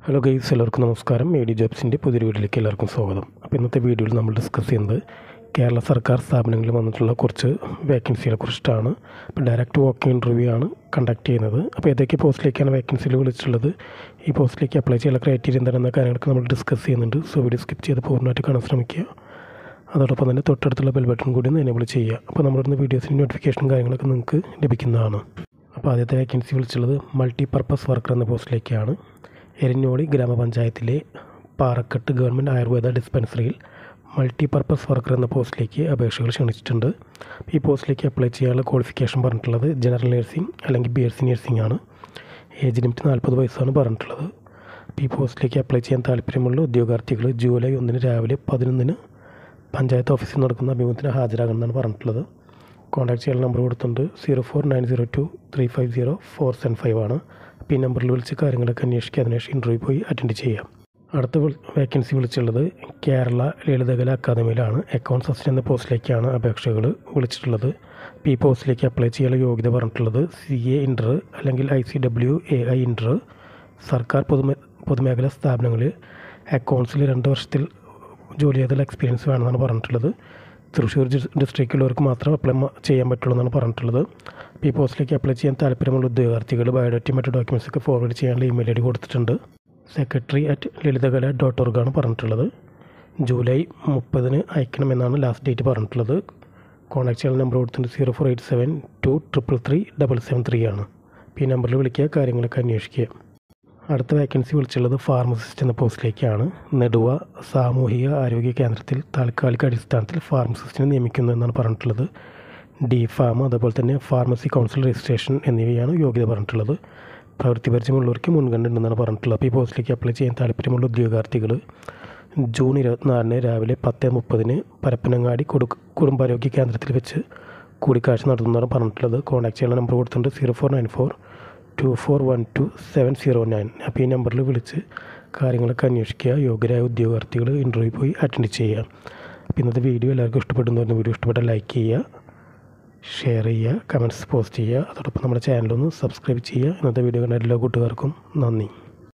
hello guys എല്ലാവർക്കും നമസ്കാരം A D ജോബ്സിൻ്റെ പുതിയൊരു വീഡിയോയിലേക്ക് എല്ലാവർക്കും സ്വാഗതം അപ്പോൾ ഇന്നത്തെ വീഡിയോയിൽ നമ്മൾ ഡിസ്കസ് ചെയ്യുന്നത് കേരള സർക്കാർ സ്ഥാപനങ്ങളിൽ വന്നിട്ടുള്ള കുറച്ച് വേക്കൻസികളെ കുറിച്ചിട്ടാണ് അപ്പോൾ ഡയറക്റ്റ് വാക്ക് ഇൻ്റർവ്യൂ ആണ് കണ്ടക്ട് ചെയ്യുന്നത് അപ്പോൾ ഏതൊക്കെ പോസ്റ്റിലേക്കാണ് വേക്കൻസികൾ വിളിച്ചിട്ടുള്ളത് ഈ പോസ്റ്റിലേക്ക് അപ്ലൈ ചെയ്യാനുള്ള ക്രൈറ്റീരിയ എന്താണെന്ന കാര്യങ്ങളൊക്കെ നമ്മൾ ഡിസ്കസ് ചെയ്യുന്നുണ്ട് സോ വീഡിയോ സ്കിപ്പ് ചെയ്ത് പൂർണ്ണമായിട്ട് കാണാൻ ശ്രമിക്കുക അതോടൊപ്പം തന്നെ തൊട്ടടുത്തുള്ള ബെൽ ബട്ടൺ കൂടി ഒന്ന് എനേബിൾ ചെയ്യുക അപ്പോൾ നമ്മളിടുന്ന വീഡിയോസിൻ്റെ നോട്ടിഫിക്കേഷനും കാര്യങ്ങളൊക്കെ നിങ്ങൾക്ക് ലഭിക്കുന്നതാണ് അപ്പോൾ ആദ്യത്തെ വേക്കൻസി വിളിച്ചുള്ളത് മൾട്ടി പർപ്പസ് വർക്കർ എന്ന പോസ്റ്റിലേക്കാണ് എരഞ്ഞോളി ഗ്രാമപഞ്ചായത്തിലെ പാറക്കെട്ട് ഗവൺമെൻറ് ആയുർവേദ ഡിസ്പെൻസറിയിൽ മൾട്ടി പർപ്പസ് വർക്കർ എന്ന പോസ്റ്റിലേക്ക് അപേക്ഷകൾ ക്ഷണിച്ചിട്ടുണ്ട് ഈ പോസ്റ്റിലേക്ക് അപ്ലൈ ചെയ്യാനുള്ള ക്വാളിഫിക്കേഷൻ പറഞ്ഞിട്ടുള്ളത് ജനറൽ നഴ്സിംഗ് അല്ലെങ്കിൽ ബി എസ് സി നഴ്സിംഗ് ആണ് ഏജ് ലിമിറ്റ് നാൽപ്പത് വയസ്സാണ് പറഞ്ഞിട്ടുള്ളത് ഈ പോസ്റ്റിലേക്ക് അപ്ലൈ ചെയ്യാൻ താല്പര്യമുള്ള ഉദ്യോഗാർത്ഥികൾ ജൂലൈ ഒന്നിന് രാവിലെ പതിനൊന്നിന് പഞ്ചായത്ത് ഓഫീസിൽ നടക്കുന്ന അഭിമുഖത്തിന് ഹാജരാകണമെന്നാണ് പറഞ്ഞിട്ടുള്ളത് കോൺടാക്ട് ചെയ്യാൻ നമ്പർ കൊടുത്തിട്ടുണ്ട് zero four nine zero two three five zero four seven five ആണ് അപ്പോൾ ഈ നമ്പറിൽ വിളിച്ച് കാര്യങ്ങളൊക്കെ അന്വേഷിക്കുക അതിനുശേഷം ഇൻ്റർവ്യൂ പോയി അറ്റൻഡ് ചെയ്യാം അടുത്ത വേക്കൻസി വിളിച്ചുള്ളത് കേരള ലളിതകല അക്കാദമിയിലാണ് അക്കൗണ്ട്സ് അസിസ്റ്റൻ്റ് എന്ന പോസ്റ്റിലേക്കാണ് അപേക്ഷകൾ വിളിച്ചിട്ടുള്ളത് അപ്പോൾ ഈ പോസ്റ്റിലേക്ക് അപ്ലൈ ചെയ്യാനുള്ള യോഗ്യത പറഞ്ഞിട്ടുള്ളത് സി എ ഇൻ്റർ അല്ലെങ്കിൽ I C W A I inter സർക്കാർ പൊതുമേ പൊതുമേഖലാ സ്ഥാപനങ്ങളിൽ അക്കൗണ്ട്സിൽ രണ്ട് വർഷത്തിൽ ജോലി ചെയ്തുള്ള എക്സ്പീരിയൻസ് വേണമെന്നാണ് പറഞ്ഞിട്ടുള്ളത് തൃശ്ശൂർ ഡിസ്ട്രിക്റ്റിലുള്ളവർക്ക് മാത്രം അപ്ലൈ ചെയ്യാൻ പറ്റുള്ളൂ എന്നാണ് പറഞ്ഞിട്ടുള്ളത് അപ്പോൾ ഈ പോസ്റ്റിലേക്ക് അപ്ലൈ ചെയ്യാൻ താല്പര്യമുള്ള ഉദ്യോഗാർത്ഥികൾ ബയോഡേറ്റയും മറ്റു ഡോക്യുമെൻറ്റ്സ് ഒക്കെ ഫോർവേഡ് ചെയ്യാനുള്ള ഇമെയിൽ ഐ ഡി കൊടുത്തിട്ടുണ്ട് സെക്രട്ടറി അറ്റ് ലളിതകല ഡോട്ട് ഓർഗാണ് പറഞ്ഞിട്ടുള്ളത് ജൂലൈ മുപ്പതിന് അയക്കണമെന്നാണ് ലാസ്റ്റ് ഡേറ്റ് പറഞ്ഞിട്ടുള്ളത് കോൺടാക്ട് ചെയ്യാൻ നമ്പർ കൊടുത്തിട്ടുണ്ട് zero four eight seven two triple three double seven three ആണ് അപ്പോൾ ഈ നമ്പറിൽ വിളിക്കുക കാര്യങ്ങളൊക്കെ അന്വേഷിക്കുക അടുത്ത വേക്കൻസി വിളിച്ചുള്ളത് ഫാർമസിസ്റ്റ് എന്ന പോസ്റ്റിലേക്കാണ് നെടുവ സാമൂഹിക ആരോഗ്യ കേന്ദ്രത്തിൽ താൽക്കാലിക അടിസ്ഥാനത്തിൽ ഫാർമസിസ്റ്റിനെ നിയമിക്കുന്നു എന്നാണ് പറഞ്ഞിട്ടുള്ളത് ഡി ഫാം അതുപോലെ തന്നെ ഫാർമസി കൗൺസിൽ രജിസ്ട്രേഷൻ എന്നിവയാണ് യോഗ്യത പറഞ്ഞിട്ടുള്ളത് പ്രവൃത്തി പരിചയമുള്ളവർക്ക് മുൻഗണന ഉണ്ടെന്നാണ് പറഞ്ഞിട്ടുള്ളത് അപ്പോൾ ഈ പോസ്റ്റിലേക്ക് അപ്ലൈ ചെയ്യാൻ താല്പര്യമുള്ള ഉദ്യോഗാർത്ഥികൾ ജൂൺ ഇരുപത്തിനാലിന് രാവിലെ പത്ത് മുപ്പതിന് പരപ്പനങ്ങാടി കൊടു കുടുംബാരോഗ്യ കേന്ദ്രത്തിൽ വെച്ച് കൂടിക്കാഴ്ച നടത്തുന്നതാണ് പറഞ്ഞിട്ടുള്ളത് കോൺടാക്ട് ചെയ്യാനുള്ള നമ്പർ കൊടുത്തിട്ടുണ്ട് zero four nine four two four one two seven zero nine അപ്പോൾ ഈ നമ്പറിൽ വിളിച്ച് കാര്യങ്ങളൊക്കെ അന്വേഷിക്കുക യോഗ്യരായ ഉദ്യോഗാർത്ഥികൾ ഇൻ്റർവ്യൂ പോയി അറ്റൻഡ് ചെയ്യുക അപ്പോൾ ഇന്നത്തെ വീഡിയോ എല്ലാവർക്കും ഇഷ്ടപ്പെടുന്നു പറഞ്ഞ വീഡിയോ ഇഷ്ടപ്പെട്ടാൽ ലൈക്ക് ചെയ്യുക ഷെയർ ചെയ്യുക കമൻറ്റ്സ് പോസ്റ്റ് ചെയ്യുക അതോടൊപ്പം നമ്മുടെ ചാനലൊന്ന് സബ്സ്ക്രൈബ് ചെയ്യുക ഇന്നത്തെ വീഡിയോ കണ്ട എല്ലാ കൂട്ടുകാർക്കും നന്ദി